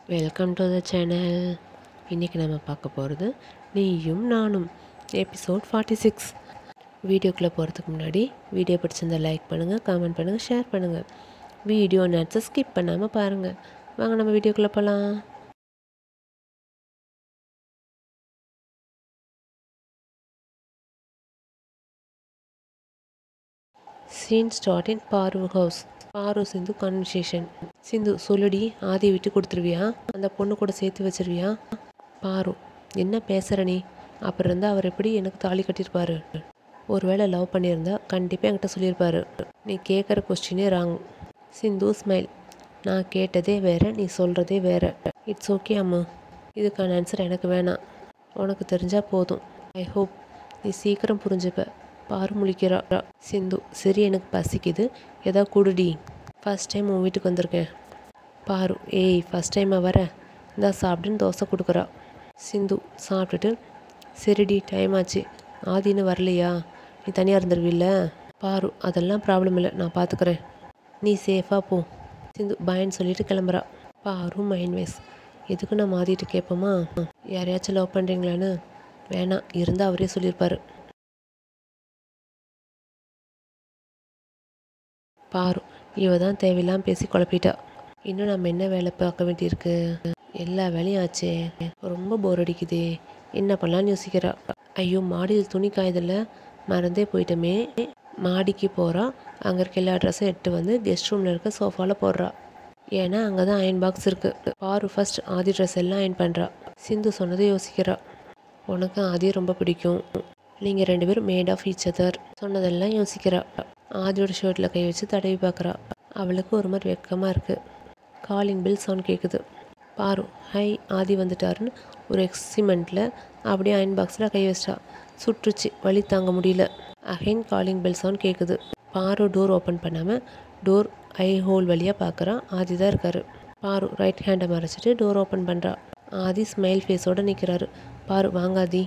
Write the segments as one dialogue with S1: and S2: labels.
S1: welcome to the channel இன்றைக்கி நம்ம பார்க்க போகிறது நீயும் நானும் எபிசோட் ஃபார்ட்டி சிக்ஸ் வீடியோக்குள்ளே போகிறதுக்கு முன்னாடி வீடியோ பிடிச்சிருந்தா லைக் பண்ணுங்கள் கமெண்ட் பண்ணுங்கள் ஷேர் பண்ணுங்கள் வீடியோ நட்ஸை ஸ்கிப் பண்ணாமல் பாருங்கள் வாங்க நம்ம வீடியோக்குள்ளே போகலாம் சீன் ஸ்டார்ட் இன் பாரு ஹவுஸ் பாரு சிந்து கான்வர்சேஷன் சிந்து சொல்லுடி ஆதியை விட்டு கொடுத்துருவியா அந்த பொண்ணு கூட சேர்த்து வச்சிருவியா பாரு என்ன பேசுகிற நீ அப்புறம் இருந்தால் அவர் எப்படி எனக்கு தாலி கட்டியிருப்பாரு ஒருவேளை லவ் பண்ணியிருந்தா கண்டிப்பாக என்கிட்ட சொல்லியிருப்பாரு நீ கேட்குற கொஸ்டினே ராங் சிந்து ஸ்மைல் நான் கேட்டதே வேற நீ சொல்கிறதே வேற இட்ஸ் ஓகே அம்மா இதுக்கான ஆன்சர் எனக்கு வேணாம் உனக்கு தெரிஞ்சால் போதும் ஐ ஹோப் நீ சீக்கிரம் புரிஞ்சுப்ப பாரு முழிக்கிறா சிந்து சரி எனக்கு பசிக்குது ஏதா குடுடி ஃபஸ்ட் டைம் உன் வீட்டுக்கு வந்திருக்கேன் பாரு ஏய் ஃபஸ்ட் டைமாக வர இந்தா சாப்பிடுன்னு தோசை கொடுக்குறா சிந்து சாப்பிட்டுட்டு சரிடி டைம் ஆச்சு ஆதின்னு வரலையா நீ தனியாக இருந்துருவில்ல பாரு அதெல்லாம் ப்ராப்ளம் இல்லை நான் பார்த்துக்கிறேன் நீ சேஃபாக போ சிந்து பாயின்னு சொல்லிட்டு கிளம்புறா பாரு மைண்ட் வைஸ் எதுக்கு நான் மாறிட்டு கேட்போமா யாரையாச்சும் லவ் பண்ணுறீங்களான்னு வேணாம் இருந்தால் அவரே சொல்லியிருப்பாரு பாரு இவ தான் தேவையில்லாமல் பேசி குழப்பிட்டா இன்னும் நம்ம என்ன வேலை பார்க்க வேண்டியிருக்கு எல்லா வேலையும் ஆச்சே ரொம்ப போர் அடிக்குதே என்ன பண்ணலான்னு யோசிக்கிறா ஐயோ மாடியில் துணி காயுதில்ல மறந்தே போயிட்டோமே மாடிக்கு போகிறா அங்கே இருக்க எல்லா ட்ரெஸ்ஸும் எடுத்து வந்து கெஸ்ட் ரூமில் இருக்க சோஃபாவில் போடுறா ஏன்னா அங்கே தான் அயன் பாக்ஸ் இருக்குது பாரு ஃபர்ஸ்ட் ஆதி ட்ரெஸ் எல்லாம் அயன் பண்ணுறா சிந்து சொன்னதை யோசிக்கிறா உனக்கு ஆதி ரொம்ப பிடிக்கும் நீங்கள் ரெண்டு பேரும் மேட் ஆஃப் ஈச் அதர் சொன்னதெல்லாம் யோசிக்கிறா ஆதியோட ஷர்ட்டில் கை வச்சு தடவி பார்க்குறா அவளுக்கு ஒரு மாதிரி வெக்கமாக இருக்குது காலிங் பில் சவுண்ட் கேட்குது பாரு ஹை ஆதி வந்துட்டாருன்னு ஒரு எக்ஸிமெண்ட்டில் அப்படியே அயன் பாக்ஸில் கை வச்சிட்டா சுற்றுச்சு வலி தாங்க முடியல அகைன் காலிங் பெல் சவுண்ட் கேட்குது பாரு டோர் ஓப்பன் பண்ணாமல் டோர் ஐ ஹோல் வழியாக பார்க்குறான் ஆதி தான் இருக்காரு பாரு ரைட் ஹேண்டை மறைச்சிட்டு டோர் ஓப்பன் பண்ணுறா ஆதி ஸ்மைல் ஃபேஸோடு நிற்கிறாரு பாரு வாங்காதி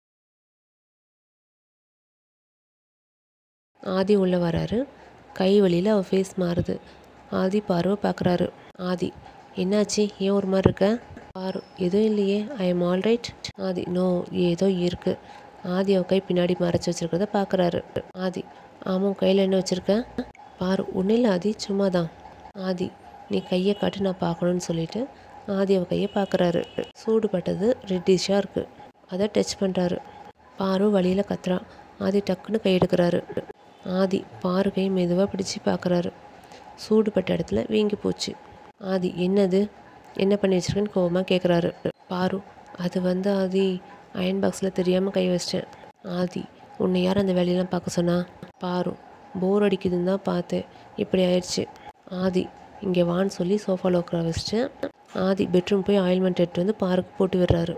S1: ஆதி உள்ளே வராரு கை வழியில் அவள் ஃபேஸ் மாறுது ஆதி பார்வை பார்க்குறாரு ஆதி என்னாச்சு ஏன் ஒரு மாதிரி இருக்க பாரு எதுவும் இல்லையே I am all right Aadhi no ஏதோ இருக்கு ஆதி அவ கை பின்னாடி மறைச்சி வச்சிருக்கிறத பார்க்குறாரு ஆதி ஆமாம் கையில் என்ன வச்சுருக்க பாரு ஒன்றும் இல்லை ஆதி சும்மா தான் ஆதி நீ கையை காட்டு நான் பார்க்கணுன்னு சொல்லிட்டு ஆதி அவ கையை பார்க்குறாரு சூடுபட்டது ரெட்டிஷாக இருக்குது அதை டச் பண்ணுறாரு பாரு வழியில் கத்துறான் ஆதி டக்குன்னு கை எடுக்கிறாரு ஆதி பாரு கை மெதுவாக பிடிச்சி பார்க்குறாரு சூடுபட்ட இடத்துல வீங்கி போச்சு ஆதி என்னது என்ன பண்ணி வச்சிருக்கேன்னு கோவமாக கேட்குறாரு பாரு அது வந்து ஆதி அயன் பாக்ஸில் தெரியாமல் கை வச்சிட்டேன் ஆதி உன்னை யார் அந்த வேலையெல்லாம் பார்க்க சொன்னா பாரு போர் அடிக்குதுன்னு தான் பார்த்தேன் இப்படி ஆயிடுச்சு ஆதி இங்கே வான்னு சொல்லி சோஃபாவில் உட்கார வச்சிட்டேன் ஆதி பெட்ரூம் போய் ஆயில்மெண்ட் எடுத்து வந்து பாருக்கு போட்டு விடுறாரு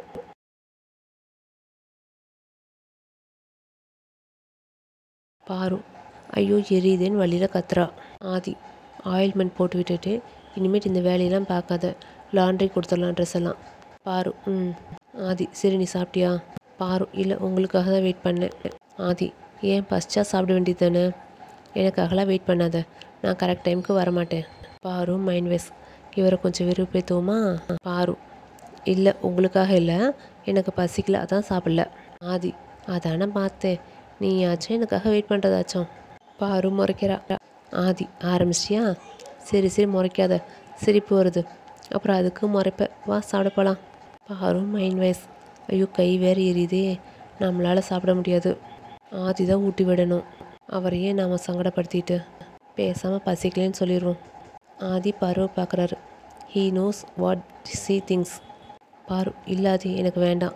S1: பாரு ஐயோ எரியுதேன்னு வழியில் கத்துறா ஆதி ஆயில்மெண்ட் போட்டு விட்டுட்டு இனிமேட்டு இந்த வேலையெல்லாம் பார்க்காத லாண்ட்ரி கொடுத்துடலாம் ட்ரெஸ் எல்லாம் பாரு ம் ஆதி சரி நீ சாப்பிட்டியா பாரு இல்லை உங்களுக்காக தான் வெயிட் பண்ணேன் ஆதி ஏன் பஸ்டா சாப்பிட வேண்டியது தானே எனக்காகலாம் வெயிட் பண்ணாத நான் கரெக்ட் டைமுக்கு வரமாட்டேன் பாரு மைண்ட் வேஸ் இவரை கொஞ்சம் விருப்பத்துவோமா பாரு இல்லை உங்களுக்காக இல்லை எனக்கு பசிக்கல அதான் சாப்பிடல ஆதி அதானே பார்த்தேன் நீயாச்சும் எனக்காக வெயிட் பண்ணுறதாச்சும் பாரு முறைக்கிறா ஆதி ஆரம்பிச்சிட்டியா சரி சரி முறைக்காத சிரிப்பு வருது அப்புறம் அதுக்கு முறைப்ப வா சாப்பிட போகலாம் பாரு மைண்ட் வைஸ் ஐயோ கை வேறு எரியுதே நம்மளால் சாப்பிட முடியாது ஆதி தான் ஊட்டி விடணும் அவரையே நாம் சங்கடப்படுத்திட்டு பேசாமல் பசிக்கலன்னு சொல்லிடுவோம் ஆதி பாருவை பார்க்குறாரு he knows what she thinks Paaru இல்லாதி எனக்கு வேண்டாம்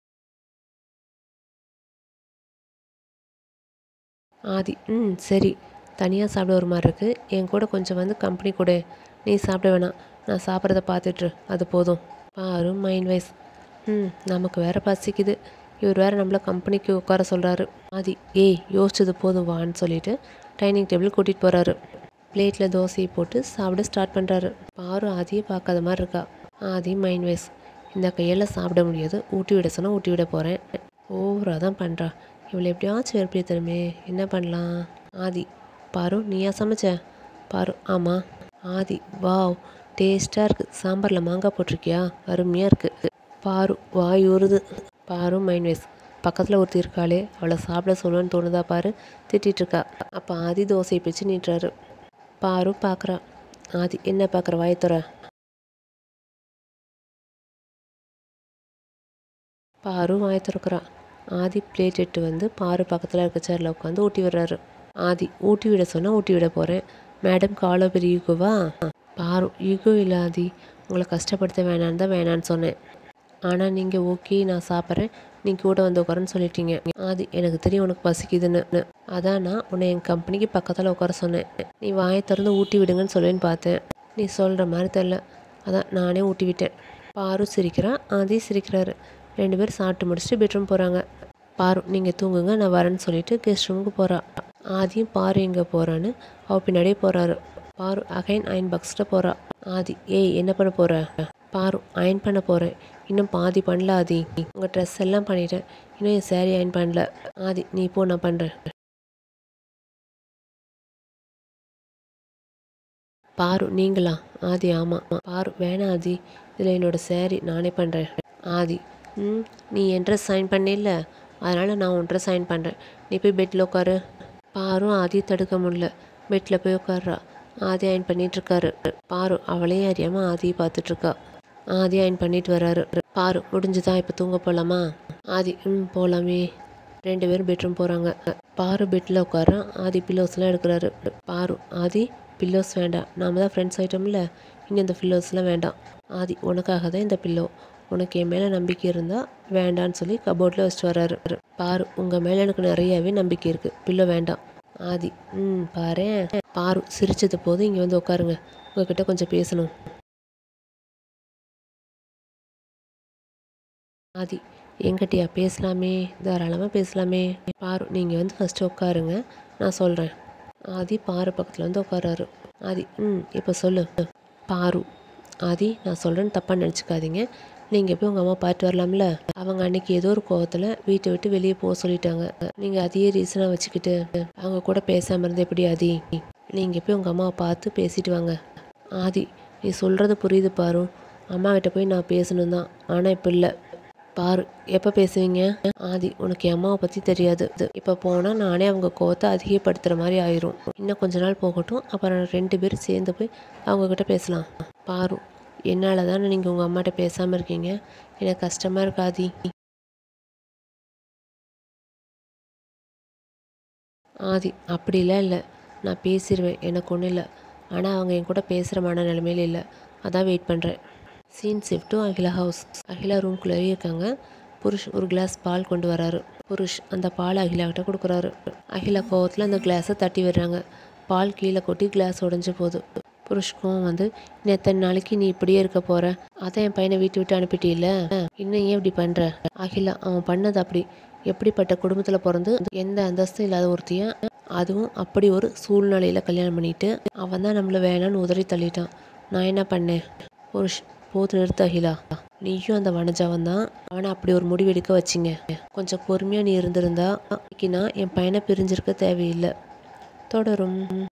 S1: ஆதி ம் சரி தனியாக சாப்பிட ஒரு மாதிரி இருக்குது என் கூட கொஞ்சம் வந்து கம்பெனி கொடு நீ சாப்பிட வேணாம் நான் சாப்பிட்றத பார்த்துட்ரு அது போதும் பாரு மைண்ட் வைஸ் ம் நமக்கு வேற பசிக்குது இவர் வேறு நம்மள கம்பெனிக்கு உட்கார சொல்கிறாரு ஆதி ஏய் யோசிச்சது போதும் வான்னு சொல்லிட்டு டைனிங் டேபிள் கூட்டிகிட்டு போகிறாரு பிளேட்டில் தோசையை போட்டு சாப்பிட ஸ்டார்ட் பண்ணுறாரு பாரு ஆதியை பார்க்காத மாதிரி இருக்கா ஆதி மைண்ட் வைஸ் இந்த கையால் சாப்பிட முடியாது ஊட்டி விட சொன்னால் ஊட்டி விட போகிறேன் ஓவராக தான் பண்ணுறா இவளை எப்படியாச்சும் வெறுப்பியத்தனமே என்ன பண்ணலாம் ஆதி பாரு நீயா சமைச்ச பாரு ஆமாம் ஆதி வாவ் டேஸ்ட்டாக இருக்குது சாம்பாரில் மாங்காய் போட்டிருக்கியா அருமையாக இருக்குது பாரு வாய் ஊறுது பாரு மைண்ட் வேஸ் பக்கத்தில் ஒருத்தி இருக்காளே அவளை சாப்பிட சொல்லுன்னு தோணுதா பாரு திட்டிட்டு இருக்கா அப்போ ஆதி தோசையை பிச்சு நீட்டுறாரு பாரு பார்க்குறா ஆதி என்ன பார்க்குற வாயத்துற பாரு வாய திறக்கிறா ஆதி பிளேட் எட்டு வந்து பாரு பக்கத்தில் இருக்க சேரில் உட்காந்து ஊட்டி விடுறாரு ஆதி ஊட்டி விட சொன்னால் ஊட்டி விட போகிறேன் மேடம் காலோ பெரிய ஈகோவா பாரு ஈகோ இல்லை ஆதி உங்களை கஷ்டப்படுத்த வேணான்னு தான் வேணான்னு சொன்னேன் ஆனால் நீங்கள் ஓகே நான் சாப்பிட்றேன் நீ கூட வந்து உட்காரன்னு சொல்லிட்டீங்க ஆதி எனக்கு தெரியும் உனக்கு பசிக்குதுன்னு அதான் நான் உன்னை என் கம்பெனிக்கு பக்கத்தில் உட்கார சொன்னேன் நீ வாயை திறந்து ஊட்டி விடுங்கன்னு சொல்லேன்னு பார்த்தேன் நீ சொல்கிற மாதிரி தெரில அதான் நானே ஊட்டி விட்டேன் பாரு சிரிக்கிறா ஆதி சிரிக்கிறாரு ரெண்டு பேரும் சாப்பிட்டு முடிச்சுட்டு பெட்ரூம் போகிறாங்க பாரு நீங்கள் தூங்குங்க நான் வரேன்னு சொல்லிட்டு கெஸ்ட் ரூமுக்கு போகிறா ஆதியும் பாரு எங்கே போகிறான்னு அவ பின்னாடியே போகிறாரு பாரு அகைன் அயன் பாக்ஸ்கிட்ட போகிறா ஆதி ஏய் என்ன பண்ண போகிற பாரு அயன் பண்ண போகிறேன் இன்னும் பாதி பண்ணல ஆதி உங்கள் ட்ரெஸ் எல்லாம் பண்ணிட்டேன் இன்னும் என் சேரீ அயன் பண்ணல ஆதி நீ போ நான் பண்ணுறேன் பாரு நீங்களா ஆதி ஆமாம் பாரு வேணாம் ஆதி இதில் என்னோட சேரீ நானே பண்ணுறேன் ஆதி ம் நீ என் ட்ரெஸ் சைன் பண்ணில்ல அதனால் நான் உன் ட்ரெஸ் சைன் பண்ணுறேன் நீ போய் பெட்டில் உட்காரு பாரும் ஆதி தடுக்க முடியல பெட்டில் போய் உட்கார்றா ஆதி அயன் பண்ணிகிட்ருக்காரு பாரு அவளையும் அறியாமல் ஆதியை பார்த்துட்ருக்கா ஆதி அயன் பண்ணிட்டு வராரு பாரு முடிஞ்சுதா இப்போ தூங்க போகலாமா ஆதி ம் போகலாமே ரெண்டு பேரும் பெட்ரூம் போகிறாங்க பாரு பெட்டில் உட்காரான் ஆதி பில்லோஸ்லாம் எடுக்கிறாரு பாரு ஆதி பில்லோஸ் வேண்டாம் நாம தான் ஃப்ரெண்ட்ஸ் ஆகிட்டோம்ல இன்னும் இந்த பில்லோஸ்லாம் வேண்டாம் ஆதி உனக்காக தான் இந்த பில்லோ உனக்கு என் மேலே நம்பிக்கை இருந்தால் வேண்டான்னு சொல்லி கபோர்டில் வச்சுட்டு வராரு பாரு உங்கள் மேலே எனக்கு நிறையாவே நம்பிக்கை இருக்குது பில்லோ வேண்டாம் ஆதி ம் பாரேன் பாரு சிரிச்சது போது இங்கே வந்து உட்காருங்க உங்ககிட்ட கொஞ்சம் பேசணும் ஆதி எங்கிட்டயா பேசலாமே தாராளமாக பேசலாமே பாரு நீங்கள் வந்து ஃபஸ்ட்டு உட்காருங்க நான் சொல்கிறேன் ஆதி பாரு பக்கத்தில் வந்து உட்காராரு ஆதி ம் இப்போ சொல்லு பாரு ஆதி நான் சொல்கிறேன்னு தப்பாக நினச்சிக்காதீங்க நீங்கள் போய் உங்கள் அம்மா பார்த்து வரலாம்ல அவங்க அன்னைக்கு ஏதோ ஒரு கோவத்தில் வீட்டை விட்டு வெளியே போக சொல்லிட்டாங்க நீங்கள் அதையே ரீசனாக வச்சுக்கிட்டு அவங்க கூட பேசாமல் இருந்து எப்படி ஆதி நீங்கள் போய் உங்கள் அம்மாவை பார்த்து பேசிட்டு வாங்க ஆதி நீ சொல்கிறது புரியுது பாரு அம்மா கிட்ட போய் நான் பேசணும் தான் ஆனால் இப்போ இல்லை பாரு எப்போ பேசுவீங்க ஆதி உனக்கு என் அம்மாவை பற்றி தெரியாது இப்போ போனால் நானே அவங்க கோவத்தை அதிகப்படுத்துகிற மாதிரி ஆயிரும் இன்னும் கொஞ்ச நாள் போகட்டும் அப்புறம் ரெண்டு பேரும் சேர்ந்து போய் அவங்கக்கிட்ட பேசலாம் பாரு என்னால் தானே நீங்கள் உங்கள் அம்மாட்ட பேசாமல் இருக்கீங்க எனக்கு கஷ்டமாக இருக்காதி ஆதி அப்படிலாம் இல்லை நான் பேசிடுவேன் எனக்கு ஒன்றும் இல்லை ஆனால் அவங்க என் கூட பேசுகிற மன நிலமையில இல்லை அதான் வெயிட் பண்ணுறேன் scene shift to Akhila house Akhila ரூம்குள்ளேயே இருக்காங்க புருஷ் ஒரு கிளாஸ் பால் கொண்டு வராரு புருஷ் அந்த பால் அகிலா கிட்ட கொடுக்குறாரு அகிலா கோவத்தில் அந்த கிளாஸை தட்டி விடுறாங்க பால் கீழே கொட்டி கிளாஸ் உடஞ்சி போகுது புருஷ்கும் வந்து இன்னும் எத்தனை நாளைக்கு நீ இப்படியே இருக்க போற அதான் என் பையனை வீட்டு விட்டு அனுப்பிட்டில்ல இன்னும் ஏன் இப்படி பண்ற அகிலா அவன் பண்ணது அப்படி எப்படிப்பட்ட குடும்பத்துல பிறந்து எந்த அந்தஸ்தும் இல்லாத ஒருத்திய அதுவும் அப்படி ஒரு சூழ்நிலையில கல்யாணம் பண்ணிட்டு அவன் தான் நம்மள வேணான்னு உதறி தள்ளிட்டான் நான் என்ன பண்ணேன் புருஷ் போது நிறுத்த அகிலா நீயும் அந்த வனஜாவன் தான் அவனை அப்படி ஒரு முடிவெடுக்க வச்சிங்க கொஞ்சம் பொறுமையாக நீ இருந்திருந்தா இன்னைக்கு நான் என் பையனை பிரிஞ்சிருக்க தேவையில்லை தொடரும்